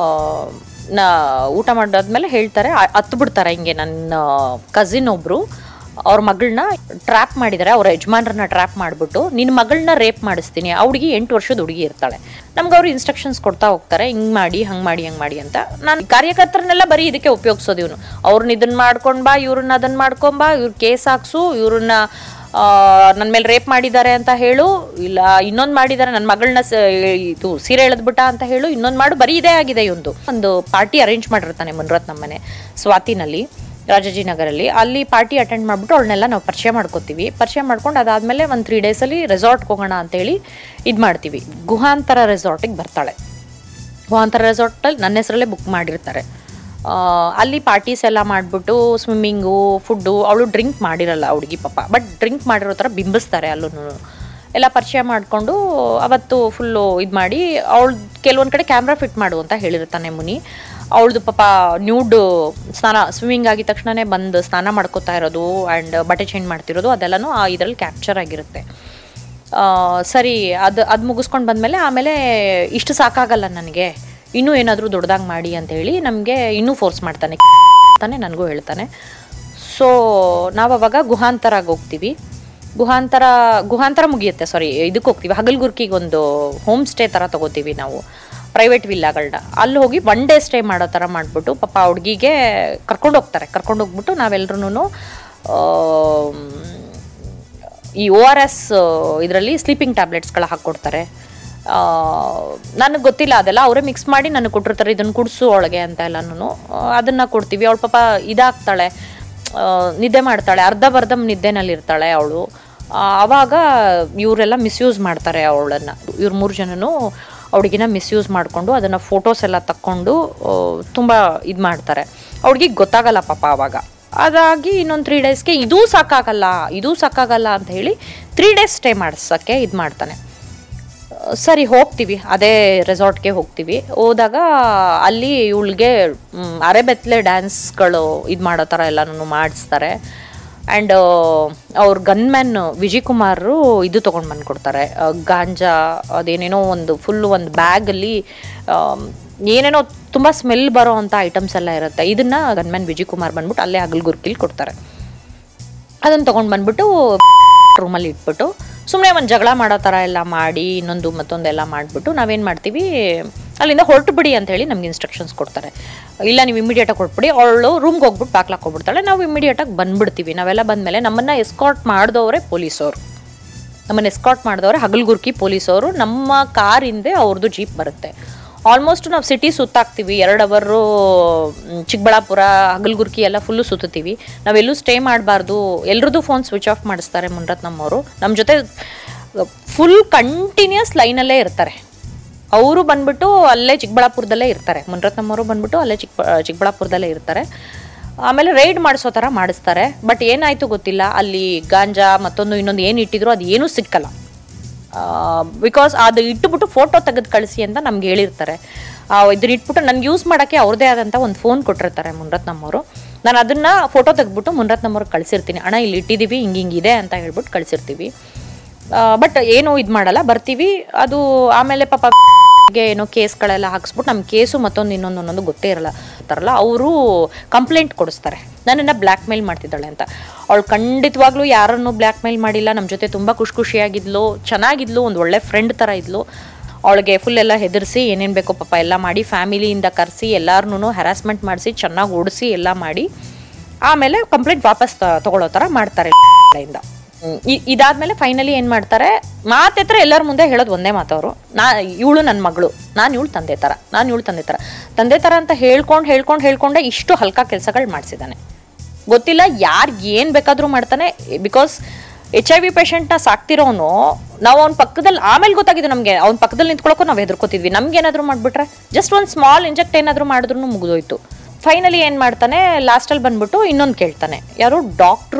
ನಾ ಊಟ ಮಾಡಾದ್ಮೇಲೆ ಹೇಳ್ತಾರೆ ಆ- ಹತ್ತು ಬಿಡ್ತಾರೆ ಹಿಂಗೆ ನನ್ನ ಕಸಿನ್ ಒಬ್ಬರು ಅವ್ರ ಮಗಳನ್ನ ಟ್ರ್ಯಾಪ್ ಮಾಡಿದ್ದಾರೆ ಅವ್ರ ಯಜಮಾನ್ರನ್ನ ಟ್ರ್ಯಾಪ್ ಮಾಡಿಬಿಟ್ಟು ನಿನ್ನ ಮಗಳನ್ನ ರೇಪ್ ಮಾಡಿಸ್ತೀನಿ ಆ ಹುಡುಗಿ ಎಂಟು ವರ್ಷದ ಹುಡುಗಿ ಇರ್ತಾಳೆ ನಮ್ಗೆ ಅವ್ರು ಇನ್ಸ್ಟ್ರಕ್ಷನ್ಸ್ ಕೊಡ್ತಾ ಹೋಗ್ತಾರೆ ಹಿಂಗೆ ಮಾಡಿ ಹಂಗೆ ಮಾಡಿ ಹಂಗೆ ಮಾಡಿ ಅಂತ ನಾನು ಕಾರ್ಯಕರ್ತರನ್ನೆಲ್ಲ ಬರೀ ಇದಕ್ಕೆ ಉಪಯೋಗಿಸೋದು ಇವನು ಅವ್ರನ್ನ ಇದನ್ನ ಮಾಡ್ಕೊಂಡ್ ಬಾ ಇವ್ರನ್ನ ಅದನ್ನ ಮಾಡ್ಕೊಂಬಾ ಇವ್ರ ಕೇಸ್ ಹಾಕ್ಸು ಇವ್ರನ್ನ ನನ್ನ ಮೇಲೆ ರೇಪ್ ಮಾಡಿದ್ದಾರೆ ಅಂತ ಹೇಳು ಇಲ್ಲ ಇನ್ನೊಂದು ಮಾಡಿದ್ದಾರೆ ನನ್ನ ಮಗಳನ್ನ ಇದು ಸೀರೆ ಎಳೆದ್ಬಿಟ್ಟ ಅಂತ ಹೇಳು ಇನ್ನೊಂದು ಮಾಡು ಬರೀ ಇದೇ ಆಗಿದೆ ಇವಂದು ಒಂದು ಪಾರ್ಟಿ ಅರೇಂಜ್ ಮಾಡಿರ್ತಾನೆ ಮುನ್ರತ್ ನಮ್ಮನೆ ಸ್ವಾತಿನಲ್ಲಿ ರಾಜಾಜಿನಗರಲ್ಲಿ ಅಲ್ಲಿ ಪಾರ್ಟಿ ಅಟೆಂಡ್ ಮಾಡಿಬಿಟ್ಟು ಅವಳನ್ನೆಲ್ಲ ನಾವು ಪರಿಚಯ ಮಾಡ್ಕೋತೀವಿ ಪರಿಚಯ ಮಾಡ್ಕೊಂಡು ಅದಾದಮೇಲೆ ಒಂದು ತ್ರೀ ಡೇಸಲ್ಲಿ ರೆಸಾರ್ಟ್ಗೆ ಹೋಗೋಣ ಅಂತೇಳಿ ಇದು ಮಾಡ್ತೀವಿ ಗುಹಾಂತರ ರೆಸಾರ್ಟಿಗೆ ಬರ್ತಾಳೆ ಗುಹಾಂತರ ರೆಸಾರ್ಟಲ್ಲಿ ನನ್ನ ಹೆಸರಲ್ಲೇ ಬುಕ್ ಮಾಡಿರ್ತಾರೆ ಆ, ಅಲ್ಲಿ ಪಾರ್ಟೀಸ್ ಎಲ್ಲ ಮಾಡಿಬಿಟ್ಟು ಸ್ವಿಮ್ಮಿಂಗು ಫುಡ್ಡು ಅವಳು ಡ್ರಿಂಕ್ ಮಾಡಿರಲ್ಲ ಹುಡುಗಿ ಪಾಪ ಬಟ್ ಡ್ರಿಂಕ್ ಮಾಡಿರೋ ಥರ ಬಿಂಬಿಸ್ತಾರೆ ಅಲ್ಲೂ ಎಲ್ಲ ಪರಿಚಯ ಮಾಡಿಕೊಂಡು ಅವತ್ತು ಫುಲ್ಲು ಇದು ಮಾಡಿ ಅವಳು ಕೆಲವೊಂದು ಕಡೆ ಕ್ಯಾಮ್ರಾ ಫಿಟ್ ಮಾಡು ಅಂತ ಹೇಳಿರ್ತಾನೆ ಮುನಿ ಅವಳದು ಪಾಪ ನ್ಯೂಡ್ ಸ್ನಾನ ಸ್ವಿಮ್ಮಿಂಗ್ ಆಗಿದ ತಕ್ಷಣನೇ ಬಂದು ಸ್ನಾನ ಮಾಡ್ಕೋತಾ ಇರೋದು ಆ್ಯಂಡ್ ಬಟ್ಟೆ ಚೇಂಜ್ ಮಾಡ್ತಿರೋದು ಅದೆಲ್ಲನೂ ಆ ಇದರಲ್ಲಿ ಕ್ಯಾಪ್ಚರ್ ಆಗಿರುತ್ತೆ ಆ, ಸರಿ ಅದು ಅದು ಮುಗಿಸ್ಕೊಂಡು ಬಂದಮೇಲೆ ಆಮೇಲೆ ಇಷ್ಟು ಸಾಕಾಗಲ್ಲ ನನಗೆ ಇನ್ನೂ ಏನಾದರೂ ದೊಡ್ಡದಾಗಿ ಮಾಡಿ ಅಂತ ಹೇಳಿ ನಮಗೆ ಇನ್ನೂ ಫೋರ್ಸ್ ಮಾಡ್ತಾನೆ ತಾನೆ ನನಗೂ ಹೇಳ್ತಾನೆ ಸೊ ನಾವು ಅವಾಗ ಗುಹಾಂತರಾಗಿ ಹೋಗ್ತೀವಿ ಗುಹಾಂತರ ಗುಹಾಂತರ ಮುಗಿಯುತ್ತೆ ಸಾರಿ ಇದಕ್ಕೆ ಹೋಗ್ತೀವಿ ಹಗಲ್ಗುರ್ಕಿಗೆ ಒಂದು ಹೋಮ್ ಸ್ಟೇ ಥರ ತಗೋತೀವಿ ನಾವು ಪ್ರೈವೇಟ್ ವಿಲ್ಲಾಗಳನ್ನ ಅಲ್ಲಿ ಹೋಗಿ ಒನ್ ಡೇ ಸ್ಟೇ ಮಾಡೋ ಥರ ಮಾಡಿಬಿಟ್ಟು ಪಾಪ ಹುಡುಗಿಗೆ ಕರ್ಕೊಂಡು ಹೋಗ್ತಾರೆ ಕರ್ಕೊಂಡು ಹೋಗ್ಬಿಟ್ಟು ನಾವೆಲ್ಲರೂ ಈ ಓ ಆರ್ ಎಸ್ ಇದರಲ್ಲಿ ಸ್ಲೀಪಿಂಗ್ ಟ್ಯಾಬ್ಲೆಟ್ಸ್ಗಳ ಹಾಕ್ಕೊಡ್ತಾರೆ ನನಗೆ ಗೊತ್ತಿಲ್ಲ ಅದೆಲ್ಲ ಅವರೇ ಮಿಕ್ಸ್ ಮಾಡಿ ನನಗೆ ಕೊಟ್ಟಿರ್ತಾರೆ ಇದನ್ನು ಕುಡಿಸು ಒಳಗೆ ಅಂತ ಎಲ್ಲನೂ ಅದನ್ನು ಕೊಡ್ತೀವಿ ಅವಳು ಪಾಪ ಇದಾಗ್ತಾಳೆ ಆ, ನಿದ್ದೆ ಮಾಡ್ತಾಳೆ ಅರ್ಧ ಬರ್ಧ ನಿದ್ದೆನಲ್ಲಿ ಇರ್ತಾಳೆ ಅವಳು ಆವಾಗ ಇವರೆಲ್ಲ ಮಿಸ್ಯೂಸ್ ಮಾಡ್ತಾರೆ ಅವಳನ್ನು ಇವ್ರು ಮೂರು ಜನನು ಅವಳಿಗಿನ ಮಿಸ್ಯೂಸ್ ಮಾಡಿಕೊಂಡು ಅದನ್ನು ಫೋಟೋಸ್ ಎಲ್ಲ ತಕ್ಕೊಂಡು ತುಂಬ ಇದು ಮಾಡ್ತಾರೆ ಅವ್ಳಿಗೆ ಗೊತ್ತಾಗಲ್ಲ ಪಾಪ ಆವಾಗ ಅದಾಗಿ ಇನ್ನೊಂದು ತ್ರೀ ಡೇಸ್ಗೆ ಇದೂ ಸಾಕಾಗಲ್ಲ ಇದೂ ಸಾಕಾಗಲ್ಲ ಅಂತ ಹೇಳಿ ತ್ರೀ ಡೇಸ್ ಸ್ಟೇ ಮಾಡಿಸೋಕ್ಕೆ ಇದು ಮಾಡ್ತಾನೆ ಸರಿ ಹೋಗ್ತೀವಿ ಅದೇ ರೆಸಾರ್ಟ್ಗೆ ಹೋಗ್ತೀವಿ ಹೋದಾಗ ಅಲ್ಲಿ ಇವಳಿಗೆ ಅರೆಬೆತ್ತಲೆ ಡ್ಯಾನ್ಸ್ಗಳು ಇದು ಮಾಡೋ ಥರ ಎಲ್ಲನೂ ಮಾಡಿಸ್ತಾರೆ ಆ್ಯಂಡ್ ಅವ್ರ ಗನ್ಮ್ಯಾನ್ ವಿಜಯ್ ಕುಮಾರು ಇದು ತೊಗೊಂಡು ಬಂದ್ಕೊಡ್ತಾರೆ ಆ, ಗಾಂಜಾ ಅದೇನೇನೋ ಒಂದು ಫುಲ್ ಒಂದು ಬ್ಯಾಗಲ್ಲಿ ಏನೇನೋ ತುಂಬ ಸ್ಮೆಲ್ ಬರೋ ಅಂಥ ಐಟಮ್ಸ್ ಎಲ್ಲ ಇರುತ್ತೆ ಇದನ್ನು ಗನ್ಮ್ಯಾನ್ ವಿಜಯ್ ಕುಮಾರ್ ಬಂದ್ಬಿಟ್ಟು ಅಲ್ಲೇ ಹಗಲ್ಗುರ್ಕಿಲ್ ಕೊಡ್ತಾರೆ ಅದನ್ನು ತೊಗೊಂಡು ಬಂದ್ಬಿಟ್ಟು ರೂಮಲ್ಲಿ ಇಟ್ಬಿಟ್ಟು ಸುಮ್ಮನೆ ಒಂದು ಜಗಳ ಮಾಡೋ ಥರ ಎಲ್ಲ ಮಾಡಿ ಇನ್ನೊಂದು ಮತ್ತೊಂದೆಲ್ಲ ಮಾಡಿಬಿಟ್ಟು ನಾವೇನು ಮಾಡ್ತೀವಿ ಅಲ್ಲಿಂದ ಹೊರಟು ಬಿಡಿ ಅಂತ ಹೇಳಿ ನಮ್ಗೆ ಇನ್ಸ್ಟ್ರಕ್ಷನ್ಸ್ ಕೊಡ್ತಾರೆ ಇಲ್ಲ ನೀವು ಇಮಿಡಿಯೇಟಾಗಿ ಕೊಟ್ಬಿಡಿ ಅವಳು ರೂಮ್ಗೆ ಹೋಗ್ಬಿಟ್ಟು ಬಾಕ್ಲಾಕ್ ಹೋಗ್ಬಿಡ್ತಾಳೆ ನಾವು ಇಮಿಡಿಯೇಟಾಗಿ ಬಂದ್ಬಿಡ್ತೀವಿ ನಾವೆಲ್ಲ ಬಂದಮೇಲೆ ನಮ್ಮನ್ನು ಎಸ್ಕಾಟ್ ಮಾಡಿದವರೇ ಪೊಲೀಸವರು ನಮ್ಮನ್ನು ಎಸ್ಕಾಟ್ ಮಾಡಿದವರೇ ಹಗಲ್ಗುರ್ಕಿ ಪೊಲೀಸವರು ನಮ್ಮ ಕಾರ್ ಹಿಂದೆ ಅವ್ರದ್ದು ಜೀಪ್ ಬರುತ್ತೆ ಆಲ್ಮೋಸ್ಟ್ ನಾವು ಸಿಟಿ ಸುತ್ತಾಕ್ತೀವಿ ಎರಡು ಅವರು ಚಿಕ್ಕಬಳ್ಳಾಪುರ ಹಗಲ್ಗುರ್ಕಿ ಎಲ್ಲ ಫುಲ್ಲು ಸುತ್ತೀವಿ ನಾವೆಲ್ಲೂ ಸ್ಟೇ ಮಾಡಬಾರ್ದು ಎಲ್ರದ್ದು ಫೋನ್ ಸ್ವಿಚ್ ಆಫ್ ಮಾಡಿಸ್ತಾರೆ ಮುನ್ರತ್ನಮ್ಮವರು ನಮ್ಮ ಜೊತೆ ಫುಲ್ ಕಂಟಿನ್ಯೂಸ್ ಲೈನಲ್ಲೇ ಇರ್ತಾರೆ ಅವರು ಬಂದ್ಬಿಟ್ಟು ಅಲ್ಲೇ ಚಿಕ್ಕಬಳ್ಳಾಪುರದಲ್ಲೇ ಇರ್ತಾರೆ ಮುನ್ರತ್ನಮ್ಮವರು ಬಂದ್ಬಿಟ್ಟು ಅಲ್ಲೇ ಚಿಕ್ಕ ಚಿಕ್ಕಬಳ್ಳಾಪುರದಲ್ಲೇ ಇರ್ತಾರೆ ಆಮೇಲೆ ರೈಡ್ ಮಾಡಿಸೋ ಥರ ಮಾಡಿಸ್ತಾರೆ ಬಟ್ ಏನಾಯಿತು ಗೊತ್ತಿಲ್ಲ ಅಲ್ಲಿ ಗಾಂಜಾ ಮತ್ತೊಂದು ಇನ್ನೊಂದು ಏನು ಇಟ್ಟಿದ್ರು ಅದು ಏನೂ ಸಿಕ್ಕಲ್ಲ ಬಿಕಾಸ್ ಅದು ಇಟ್ಬಿಟ್ಟು ಫೋಟೋ ತೆಗೆದು ಕಳಿಸಿ ಅಂತ ನಮ್ಗೆ ಹೇಳಿರ್ತಾರೆ ಇದನ್ನ ಇಟ್ಬಿಟ್ಟು ನನಗೆ ಯೂಸ್ ಮಾಡೋಕ್ಕೆ ಅವ್ರದ್ದೇ ಆದಂಥ ಒಂದು ಫೋನ್ ಕೊಟ್ಟಿರ್ತಾರೆ ಮುನ್ರತ್ನಮ್ಮವರು ನಾನು ಅದನ್ನು ಫೋಟೋ ತೆಗೆದ್ಬಿಟ್ಟು ಮುನ್ರತ್ನಮ್ಮವ್ರಿಗೆ ಕಳಿಸಿರ್ತೀನಿ ಅಣ್ಣ ಇಲ್ಲಿ ಇಟ್ಟಿದ್ದೀವಿ ಹಿಂಗೆ ಹಿಂಗಿದೆ ಅಂತ ಹೇಳ್ಬಿಟ್ಟು ಕಳಿಸಿರ್ತೀವಿ ಬಟ್ ಏನು ಇದು ಮಾಡಲ್ಲ ಬರ್ತೀವಿ ಅದು ಆಮೇಲೆ ಪಾಪ ಗೆ ಏನೋ ಕೇಸ್ಗಳೆಲ್ಲ ಹಾಕ್ಸ್ಬಿಟ್ಟು ನಮ್ಮ ಕೇಸು ಮತ್ತೊಂದು ಇನ್ನೊಂದು ಒಂದೊಂದು ಗೊತ್ತೇ ಇರಲ್ಲ ಅಂತಾರಲ್ಲ ಅವರು ಕಂಪ್ಲೇಂಟ್ ಕೊಡಿಸ್ತಾರೆ ನನ್ನನ್ನು ಬ್ಲ್ಯಾಕ್ ಮೇಲ್ ಮಾಡ್ತಿದ್ದಾಳೆ ಅಂತ ಅವಳು ಖಂಡಿತವಾಗ್ಲೂ ಯಾರನ್ನು ಬ್ಲ್ಯಾಕ್ ಮೇಲ್ ಮಾಡಿಲ್ಲ ನಮ್ಮ ಜೊತೆ ತುಂಬ ಖುಷಿ ಖುಷಿಯಾಗಿದ್ಲು ಚೆನ್ನಾಗಿದ್ಲು ಒಂದು ಒಳ್ಳೆ ಫ್ರೆಂಡ್ ಥರ ಇದ್ಲು ಅವಳಿಗೆ ಫುಲ್ ಎಲ್ಲ ಹೆದರಿಸಿ ಏನೇನು ಬೇಕೋ ಪಾಪ ಎಲ್ಲ ಮಾಡಿ ಫ್ಯಾಮಿಲಿಯಿಂದ ಕರೆಸಿ ಎಲ್ಲಾರನ್ನೂ ಹ್ಯಾರಾಸ್ಮೆಂಟ್ ಮಾಡಿಸಿ ಚೆನ್ನಾಗಿ ಓಡಿಸಿ ಎಲ್ಲ ಮಾಡಿ ಆಮೇಲೆ ಕಂಪ್ಲೇಂಟ್ ವಾಪಸ್ ತ- ತಗೊಳ್ಳೋ ಥರ ಮಾಡ್ತಾರೆ ಕಡೆಯಿಂದ ಹ್ಮ್. ಇ- ಇದಾದ್ಮೇಲೆ ಫೈನಲಿ ಏನು ಮಾಡ್ತಾರೆ ಮಾತೆತ್ರ ಎಲ್ಲರ ಮುಂದೆ ಹೇಳೋದು ಒಂದೇ ಮಾತವರು ನಾ ಇವಳು ನನ್ನ ಮಗಳು ನಾನು ಇವಳು ತಂದೆ ಥರ ನಾನು ಇವಳು ತಂದೆ ಥರ ತಂದೆ ಥರ ಅಂತ ಹೇಳ್ಕೊಂಡು ಹೇಳ್ಕೊಂಡು ಹೇಳ್ಕೊಂಡೆ ಇಷ್ಟು ಹಲ್ಕ ಕೆಲಸಗಳು ಮಾಡಿಸಿದ್ದಾನೆ ಗೊತ್ತಿಲ್ಲ ಯಾರು ಏನು ಬೇಕಾದರೂ ಮಾಡ್ತಾನೆ ಬಿಕಾಸ್ ಎಚ್ ಐ ವಿ ಪೇಷಂಟ್ನ ಸಾಕ್ತಿರೋನು ನಾವು ಅವ್ನ ಪಕ್ಕದಲ್ಲಿ ಆಮೇಲೆ ಗೊತ್ತಾಗಿದೆ ನಮಗೆ ಅವ್ನ ಪಕ್ಕದಲ್ಲಿ ನಿಂತ್ಕೊಳ್ಳೋಕ್ಕೂ ನಾವು ಹೆದರ್ಕೋತಿದ್ವಿ ನಮ್ಗೆ ಏನಾದರೂ ಮಾಡಿಬಿಟ್ರೆ ಜಸ್ಟ್ ಒಂದು ಸ್ಮಾಲ್ ಇಂಜೆಕ್ಟ್ ಏನಾದರೂ ಮಾಡಿದ್ರು ಮುಗಿದೋಯ್ತು ಫೈನಲಿ ಏನು ಮಾಡ್ತಾನೆ ಲಾಸ್ಟಲ್ಲಿ ಬಂದ್ಬಿಟ್ಟು ಇನ್ನೊಂದು ಕೇಳ್ತಾನೆ ಯಾರು ಡಾಕ್ಟ್ರು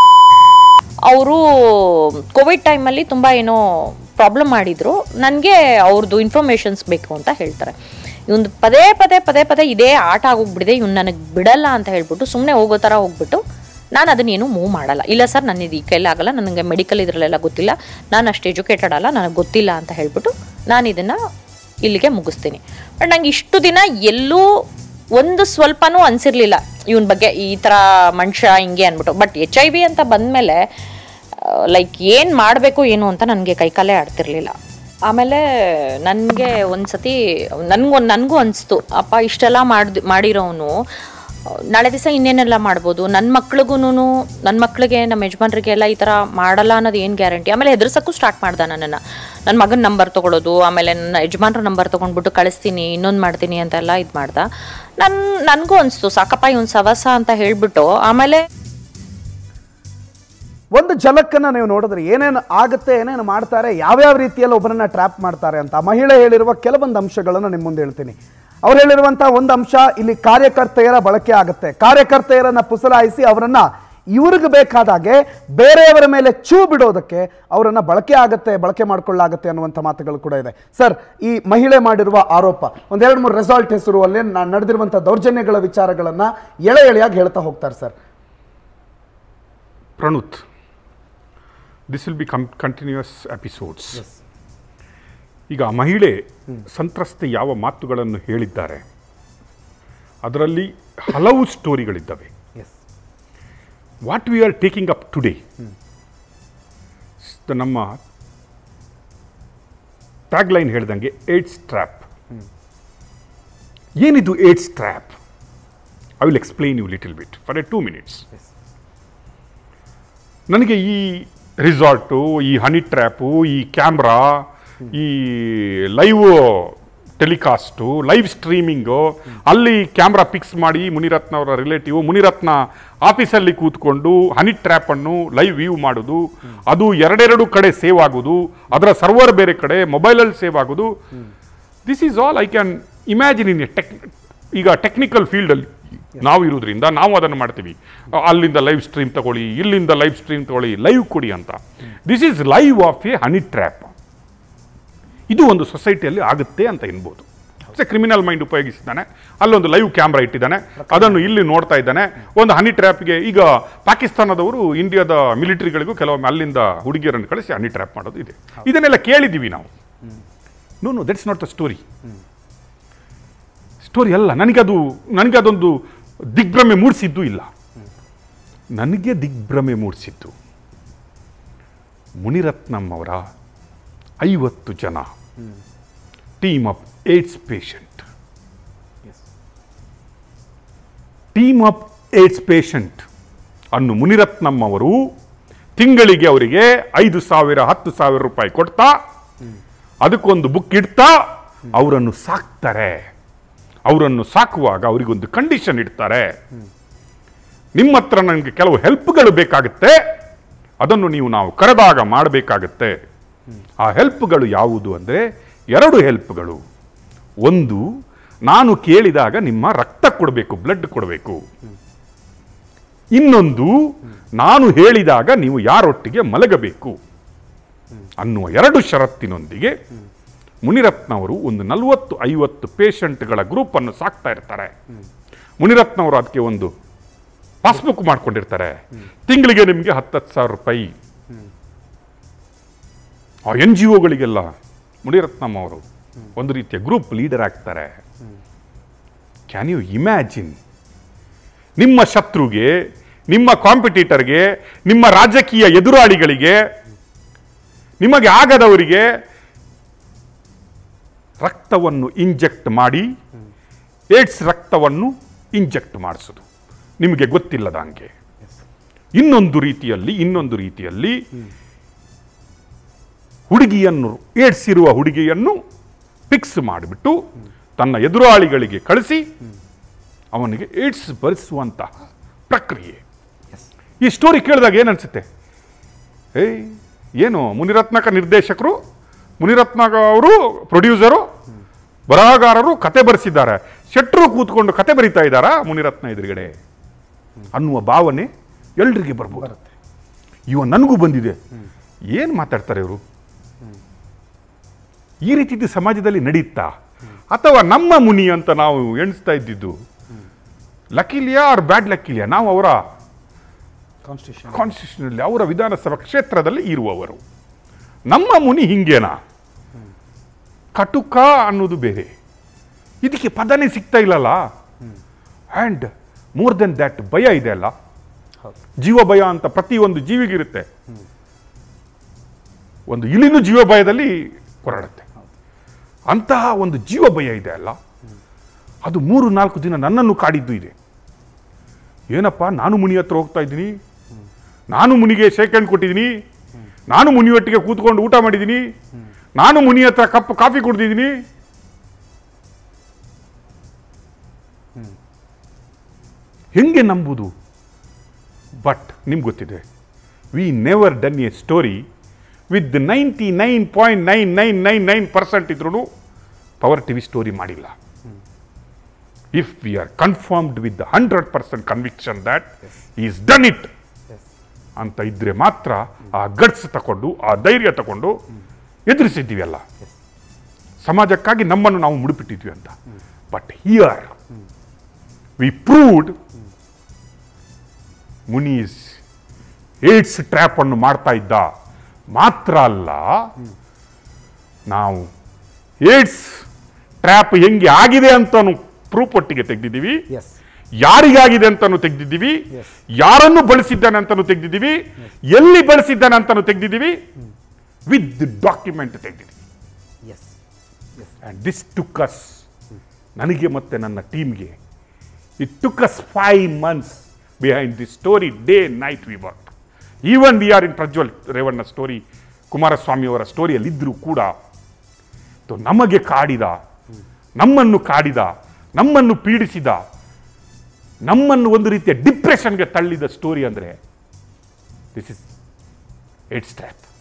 ಅವರು ಕೋವಿಡ್ ಟೈಮಲ್ಲಿ ತುಂಬ ಏನೋ ಪ್ರಾಬ್ಲಮ್ ಮಾಡಿದ್ರು ನನಗೆ ಅವ್ರದ್ದು ಇನ್ಫಾರ್ಮೇಷನ್ಸ್ ಬೇಕು ಅಂತ ಹೇಳ್ತಾರೆ ಇವಂದು ಪದೇ ಪದೇ ಪದೇ ಪದೇ ಇದೇ ಆಟ ಆಗೋಗ್ಬಿಡಿದೆ ಇವ್ನು ನನಗೆ ಬಿಡಲ್ಲ ಅಂತ ಹೇಳ್ಬಿಟ್ಟು ಸುಮ್ಮನೆ ಹೋಗೋ ಥರ ಹೋಗ್ಬಿಟ್ಟು ನಾನು ಅದನ್ನೇನು ಮೂವ್ ಮಾಡಲ್ಲ ಇಲ್ಲ ಸರ್ ನನ್ನ ಇದು ಈ ಕೈಲಿ ಆಗಲ್ಲ ನನಗೆ ಮೆಡಿಕಲ್ ಇದರಲ್ಲೆಲ್ಲ ಗೊತ್ತಿಲ್ಲ ನಾನು ಅಷ್ಟು ಎಜುಕೇಟೆಡ್ ಅಲ್ಲ ನನಗೆ ಗೊತ್ತಿಲ್ಲ ಅಂತ ಹೇಳ್ಬಿಟ್ಟು ನಾನು ಇದನ್ನು ಇಲ್ಲಿಗೆ ಮುಗಿಸ್ತೀನಿ ಬಟ್ ನಂಗೆ ಇಷ್ಟು ದಿನ ಎಲ್ಲೂ ಒಂದು ಸ್ವಲ್ಪನೂ ಅನ್ಸಿರ್ಲಿಲ್ಲ ಇವನ್ ಬಗ್ಗೆ ಈ ಥರ ಮನುಷ್ಯ ಹಿಂಗೆ ಅಂದ್ಬಿಟ್ಟು ಬಟ್ ಎಚ್ ಐ ವಿ ಅಂತ ಬಂದಮೇಲೆ ಲೈಕ್ ಏನು ಮಾಡಬೇಕು ಏನು ಅಂತ ನನಗೆ ಕೈಕಾಲೇ ಆಡ್ತಿರ್ಲಿಲ್ಲ ಆಮೇಲೆ ನನಗೆ ಒಂದು ಸತಿ ನನಗೊಂದು ನನಗೂ ಅನಿಸ್ತು ಅಪ್ಪ ಇಷ್ಟೆಲ್ಲ ಮಾಡ್ದು ಮಾಡಿರೋನು ನಾಳೆ ದಿವಸ ಇನ್ನೇನೆಲ್ಲ ಮಾಡ್ಬೋದು ನನ್ನ ಮಕ್ಳಿಗೂ ನನ್ನ ಮಕ್ಳಿಗೆ ನಮ್ಮ ಯಜಮಾನ್ರಿಗೆ ಎಲ್ಲ ಈ ಥರ ಮಾಡಲ್ಲ ಅನ್ನೋದು ಏನು ಗ್ಯಾರಂಟಿ ಆಮೇಲೆ ಹೆದರ್ಸಕ್ಕೂ ಸ್ಟಾರ್ಟ್ ಮಾಡ್ದೆ ನನ್ನನ್ನು ನನ್ನ ಮಗನ ನಂಬರ್ ತೊಗೊಳೋದು ಆಮೇಲೆ ನನ್ನ ಯಜಮಾನ್ರ ನಂಬರ್ ತೊಗೊಂಡ್ಬಿಟ್ಟು ಕಳಿಸ್ತೀನಿ ಇನ್ನೊಂದು ಮಾಡ್ತೀನಿ ಅಂತೆಲ್ಲ ಇದು ಮಾಡ್ದೆ ನನ್ನ ನನಗೂ ಅನಿಸ್ತು ಸಾಕಪ್ಪ ಇವನ್ ಸವಸ ಅಂತ ಹೇಳ್ಬಿಟ್ಟು ಆಮೇಲೆ ಒಂದು ಝಲಕ್ಕನ್ನ ನೀವು ನೋಡಿದ್ರೆ ಏನೇನು ಆಗುತ್ತೆ ಏನೇನು ಮಾಡ್ತಾರೆ ಯಾವ್ಯಾವ ರೀತಿಯಲ್ಲಿ ಒಬ್ಬರನ್ನ ಟ್ರ್ಯಾಪ್ ಮಾಡ್ತಾರೆ ಅಂತ ಆ ಮಹಿಳೆ ಹೇಳಿರುವ ಕೆಲವೊಂದು ಅಂಶಗಳನ್ನು ನಿಮ್ಮ ಮುಂದೆ ಹೇಳ್ತೀನಿ ಅವ್ರು ಹೇಳಿರುವಂಥ ಒಂದು ಅಂಶ ಇಲ್ಲಿ ಕಾರ್ಯಕರ್ತೆಯರ ಬಳಕೆ ಆಗುತ್ತೆ ಕಾರ್ಯಕರ್ತೆಯರನ್ನ ಪುಸಲಾಯಿಸಿ ಅವರನ್ನ ಇವ್ರಿಗೆ ಬೇಕಾದಾಗೆ ಬೇರೆಯವರ ಮೇಲೆ ಚೂ ಬಿಡೋದಕ್ಕೆ ಅವರನ್ನ ಬಳಕೆ ಆಗುತ್ತೆ ಬಳಕೆ ಮಾಡ್ಕೊಳ್ಳಾಗುತ್ತೆ ಅನ್ನುವಂಥ ಮಾತುಗಳು ಕೂಡ ಇದೆ ಸರ್ ಈ ಮಹಿಳೆ ಮಾಡಿರುವ ಆರೋಪ ಒಂದೆರಡು ಮೂರು ರೆಸಾರ್ಟ್ ಹೆಸರು ಅಲ್ಲಿ ನಡೆದಿರುವಂಥ ದೌರ್ಜನ್ಯಗಳ ವಿಚಾರಗಳನ್ನ ಎಳೆ ಎಳೆಯಾಗಿ ಹೇಳ್ತಾ ಹೋಗ್ತಾರೆ sir Pranuth, this will be com- continuous episodes. ಈಗ ಆ ಮಹಿಳೆ ಸಂತ್ರಸ್ತೆ ಯಾವ ಮಾತುಗಳನ್ನು ಹೇಳಿದ್ದಾರೆ ಅದರಲ್ಲಿ ಹಲವು ಸ್ಟೋರಿಗಳಿದ್ದಾವೆ yes what we are taking up today ನಮ್ಮ ಟ್ಯಾಗ್ ಲೈನ್ ಹೇಳ್ದಂಗೆ ಏಡ್ಸ್ ಟ್ರ್ಯಾಪ್ ಏನಿದು AIDS trap I will explain you little bit for a two minutes ನನಗೆ ಈ ರಿಸಾರ್ಟು ಈ ಹನಿ ಟ್ರ್ಯಾಪು ಈ ಕ್ಯಾಮ್ರಾ ಈ ಲೈವ್ ಟೆಲಿಕಾಸ್ಟು ಲೈವ್ ಸ್ಟ್ರೀಮಿಂಗು ಅಲ್ಲಿ camera fix ಮಾಡಿ ಮುನಿರತ್ನ ಅವರ ರಿಲೇಟಿವ್ ಮುನಿರತ್ನ ಆಫೀಸಲ್ಲಿ ಕೂತ್ಕೊಂಡು ಹನಿ ಟ್ರ್ಯಾಪನ್ನು ಲೈವ್ ವ್ಯೂ ಮಾಡೋದು ಅದು ಎರಡೆರಡು ಕಡೆ ಸೇವ್ ಆಗೋದು ಅದರ ಸರ್ವರ್ ಬೇರೆ ಕಡೆ ಮೊಬೈಲಲ್ಲಿ ಸೇವ್ ಆಗೋದು this is all I can imagine in a tech ಈಗ ಟೆಕ್ನಿಕಲ್ ಫೀಲ್ಡಲ್ಲಿ ನಾವು ಇರೋದ್ರಿಂದ ನಾವು ಅದನ್ನು ಮಾಡ್ತೀವಿ ಅ- ಅಲ್ಲಿಂದ ಲೈವ್ ಸ್ಟ್ರೀಮ್ ತಗೊಳ್ಳಿ ಇಲ್ಲಿಂದ ಲೈವ್ ಸ್ಟ್ರೀಮ್ ತಗೊಳ್ಳಿ ಲೈವ್ ಕೊಡಿ ಅಂತ this is live of a honey trap ಇದು ಒಂದು ಸೊಸೈಟಿಯಲ್ಲಿ ಆಗುತ್ತೆ ಅಂತ ಎನ್ಬೋದು ಕ್ರಿಮಿನಲ್ ಮೈಂಡ್ ಉಪಯೋಗಿಸಿದ್ದಾನೆ ಅಲ್ಲೊಂದು ಲೈವ್ ಕ್ಯಾಮ್ರಾ ಇಟ್ಟಿದ್ದಾನೆ ಅದನ್ನು ಇಲ್ಲಿ ನೋಡ್ತಾ ಇದ್ದಾನೆ ಒಂದು ಹನಿ ಟ್ರ್ಯಾಪ್ಗೆ ಈಗ ಪಾಕಿಸ್ತಾನದವರು ಇಂಡಿಯಾದ ಮಿಲಿಟರಿಗಳಿಗೂ ಕೆಲವೊಮ್ಮೆ ಅಲ್ಲಿಂದ ಹುಡುಗಿಯರನ್ನು ಕಳಿಸಿ ಹನಿ ಟ್ರ್ಯಾಪ್ ಮಾಡೋದು ಇದೆ ಇದನ್ನೆಲ್ಲ ಕೇಳಿದ್ದೀವಿ ನಾವು no no that's not the story story ಅಲ್ಲ ನನಗದು ನನಗೆ ಅದೊಂದು ದಿಗ್ಭ್ರಮೆ ಮೂಡಿಸಿದ್ದು ಇಲ್ಲ ನನಗೆ ದಿಗ್ಭ್ರಮೆ ಮೂಡಿಸಿದ್ದು ಮುನಿರತ್ನಂ ಅವರ ಐವತ್ತು ಜನ team of AIDS patient team of AIDS patient ಅನ್ನು ಮುನಿರತ್ನಂ ಅವರು ತಿಂಗಳಿಗೆ ಅವರಿಗೆ ಐದು ಸಾವಿರ ಹತ್ತು ಸಾವಿರ ರೂಪಾಯಿ ಕೊಡ್ತಾ ಅದಕ್ಕೊಂದು ಬುಕ್ ಇಡ್ತಾ ಅವರನ್ನು ಸಾಕ್ತಾರೆ ಅವರನ್ನು ಸಾಕುವಾಗ ಅವರಿಗೊಂದು ಕಂಡೀಷನ್ ಇಡ್ತಾರೆ ನಿಮ್ಮ ಹತ್ರ ನನಗೆ ಕೆಲವು ಹೆಲ್ಪ್ಗಳು ಬೇಕಾಗುತ್ತೆ ಅದನ್ನು ನೀವು ನಾವು ಕರೆದಾಗ ಮಾಡಬೇಕಾಗತ್ತೆ ಆ ಹೆಲ್ಪ್ಗಳು ಯಾವುದು ಅಂದರೆ ಎರಡು ಹೆಲ್ಪ್ಗಳು ಒಂದು ನಾನು ಕೇಳಿದಾಗ ನಿಮ್ಮ ರಕ್ತ ಕೊಡಬೇಕು ಬ್ಲಡ್ ಕೊಡಬೇಕು ಇನ್ನೊಂದು ನಾನು ಹೇಳಿದಾಗ ನೀವು ಯಾರೊಟ್ಟಿಗೆ ಮಲಗಬೇಕು ಅನ್ನುವ ಎರಡು ಷರತ್ತಿನೊಂದಿಗೆ ಮುನಿರತ್ನವರು ಒಂದು ನಲವತ್ತು ಐವತ್ತು ಪೇಷಂಟ್ಗಳ ಗ್ರೂಪನ್ನು ಸಾಕ್ತಾ ಇರ್ತಾರೆ ಮುನಿರತ್ನವರು ಅದಕ್ಕೆ ಒಂದು ಪಾಸ್ಬುಕ್ ಮಾಡ್ಕೊಂಡಿರ್ತಾರೆ ತಿಂಗಳಿಗೆ ನಿಮಗೆ ಹತ್ತತ್ತು ಸಾವಿರ ರೂಪಾಯಿ ಆ ಎನ್ ಜಿ ಒಗಳಿಗೆಲ್ಲ ಮುನಿರತ್ನಂ ಅವರು ಒಂದು ರೀತಿಯ ಗ್ರೂಪ್ ಲೀಡರ್ ಆಗ್ತಾರೆ ಕ್ಯಾನ್ ಯು ಇಮ್ಯಾಜಿನ್ ನಿಮ್ಮ ಶತ್ರುಗೆ ನಿಮ್ಮ ಕಾಂಪಿಟೇಟರ್ಗೆ ನಿಮ್ಮ ರಾಜಕೀಯ ಎದುರಾಳಿಗಳಿಗೆ ನಿಮಗೆ ಆಗದವರಿಗೆ ರಕ್ತವನ್ನು ಇಂಜೆಕ್ಟ್ ಮಾಡಿ ಏಡ್ಸ್ ರಕ್ತವನ್ನು ಇಂಜೆಕ್ಟ್ ಮಾಡಿಸೋದು ನಿಮಗೆ ಗೊತ್ತಿಲ್ಲದಂಗೆ ಇನ್ನೊಂದು ರೀತಿಯಲ್ಲಿ ಇನ್ನೊಂದು ರೀತಿಯಲ್ಲಿ ಹುಡುಗಿಯನ್ನು ಏಡ್ಸ್ ಇರುವ ಹುಡುಗಿಯನ್ನು ಫಿಕ್ಸ್ ಮಾಡಿಬಿಟ್ಟು ತನ್ನ ಎದುರಾಳಿಗಳಿಗೆ ಕಳಿಸಿ ಅವನಿಗೆ ಏಡ್ಸ್ ಬರೆಸುವಂತಹ ಪ್ರಕ್ರಿಯೆ ಈ ಸ್ಟೋರಿ ಕೇಳಿದಾಗ ಏನನ್ಸುತ್ತೆ ಏಯ್ ಏನು ಮುನಿರತ್ನಕ ನಿರ್ದೇಶಕರು ಮುನಿರತ್ನಕ ಅವರು ಪ್ರೊಡ್ಯೂಸರು ಬರಹಗಾರರು ಕತೆ ಬರೆಸಿದ್ದಾರೆ ಶೆಟ್ರು ಕೂತ್ಕೊಂಡು ಕತೆ ಬರಿತಾ ಇದ್ದಾರಾ ಮುನಿರತ್ನ ಎದುರುಗಡೆ ಅನ್ನುವ ಭಾವನೆ ಎಲ್ರಿಗೆ ಬರ್ಬೋದು ಇವ ನನಗೂ ಬಂದಿದೆ ಏನು ಮಾತಾಡ್ತಾರೆ ಇವರು ಈ ರೀತಿದ್ದು ಸಮಾಜದಲ್ಲಿ ನಡೀತಾ ಅಥವಾ ನಮ್ಮ ಮುನಿ ಅಂತ ನಾವು ಎಣಿಸ್ತಾ ಇದ್ದಿದ್ದು ಲಕಿಲಿಯಾ ಆರ್ ಬ್ಯಾಡ್ ಲಕಿಲಿಯಾ ನಾವು ಅವರ ಕಾನ್ಸ್ಟಿಟ್ಯೂಷನ್ ಕಾನ್ಸ್ಟಿಟ್ಯೂಷನಲ್ಲಿ ಅವರ ವಿಧಾನಸಭಾ ಕ್ಷೇತ್ರದಲ್ಲಿ ಇರುವವರು ನಮ್ಮ ಮುನಿ ಹಿಂಗೇನಾ ಕಟುಕ ಅನ್ನೋದು ಬೇರೆ ಇದಕ್ಕೆ ಪದನೇ ಸಿಗ್ತಾ ಇಲ್ಲಲ್ಲ ಆ್ಯಂಡ್ ಮೋರ್ ದೆನ್ ದ್ಯಾಟ್ ಭಯ ಇದೆ ಅಲ್ಲ ಹೌದು ಜೀವ ಭಯ ಅಂತ ಪ್ರತಿಯೊಂದು ಜೀವಿಗಿರುತ್ತೆ ಒಂದು ಇಲಿನೂ ಜೀವ ಭಯದಲ್ಲಿ ಹೋರಾಡುತ್ತೆ ಅಂತಹ ಒಂದು ಜೀವ ಭಯ ಇದೆ ಅಲ್ಲ ಅದು ಮೂರು ನಾಲ್ಕು ದಿನ ನನ್ನನ್ನು ಕಾಡಿದ್ದು ಇದೆ ಏನಪ್ಪ ನಾನು ಮುನಿ ಹತ್ರ ಹೋಗ್ತಾ ಇದ್ದೀನಿ ನಾನು ಮುನಿಗೆ ಶೇಖಂಡ್ ಕೊಟ್ಟಿದ್ದೀನಿ ನಾನು ಮುನಿಯೊಟ್ಟಿಗೆ ಕೂತ್ಕೊಂಡು ಊಟ ಮಾಡಿದ್ದೀನಿ ನಾನು ಮುನಿ ಹತ್ರ ಕಪ್ ಕಾಫಿ ಕುಡ್ದಿದ್ದೀನಿ ಹೆಂಗೆ ನಂಬುದು ಬಟ್ ನಿಮ್ಗೆ ಗೊತ್ತಿದೆ we never done a story with ninety nine point nine nine nine nine percent ಇದ್ರೂ ಪವರ್ ಟಿವಿ ಸ್ಟೋರಿ ಮಾಡಿಲ್ಲ if we are confirmed with hundred percent conviction that is done it yes ಅಂತ ಇದ್ರೆ ಮಾತ್ರ ಆ guts ತಗೊಂಡು ಆ ಧೈರ್ಯ ತಗೊಂಡು ಎದುರಿಸಿದ್ದೀವಿ ಅಲ್ಲ ಸಮಾಜಕ್ಕಾಗಿ ನಮ್ಮನ್ನು ನಾವು ಮುಡುಪಿಟ್ಟಿದ್ವಿ ಅಂತ but here we proved Muni's AIDS trap ಅನ್ನು ಮಾಡ್ತಾ ಇದ್ದ ಮಾತ್ರ ಅಲ್ಲ ನಾವು ಏಡ್ಸ್ ಟ್ರ್ಯಾಪ್ ಹೆಂಗೆ ಆಗಿದೆ ಅಂತಾನು ಪ್ರೂಫ್ ಒಟ್ಟಿಗೆ ತೆಗೆದಿದ್ದೀವಿ ಎಸ್ ಯಾರಿಗಾಗಿದೆ ಅಂತಾನು ತೆಗೆದಿದ್ದೀವಿ Yes. ಯಾರನ್ನು ಬಳಸಿದ್ದಾನೆ ಅಂತಾನು ತೆಗೆದಿದ್ದೀವಿ ಎಲ್ಲಿ ಬಳಸಿದ್ದಾನೆ ಅಂತಾನು ತೆಗೆದಿದ್ದೀವಿ ವಿತ್ ಡಾಕ್ಯುಮೆಂಟ್ ತೆಗೆದಿದ್ದೀವಿ yes yes And this took us ನನಗೆ ಮತ್ತು ನನ್ನ ಟೀಮ್ಗೆ it took us five months behind the story day night we work even we are in Prajwal Revanna story ಕುಮಾರಸ್ವಾಮಿಯವರ ಸ್ಟೋರಿಯಲ್ಲಿದ್ದರೂ ಕೂಡ ಇದು ನಮಗೆ ಕಾಡಿದ ನಮ್ಮನ್ನು ಕಾಡಿದ ನಮ್ಮನ್ನು ಪೀಡಿಸಿದ ನಮ್ಮನ್ನು ಒಂದು ರೀತಿಯ ಡಿಪ್ರೆಷನ್ಗೆ ತಳ್ಳಿದ ಸ್ಟೋರಿ ಅಂದರೆ ದಿಸ್ ಇಸ್ ಇಟ್ಸ್ ಟ್ರ್ಯಾಪ್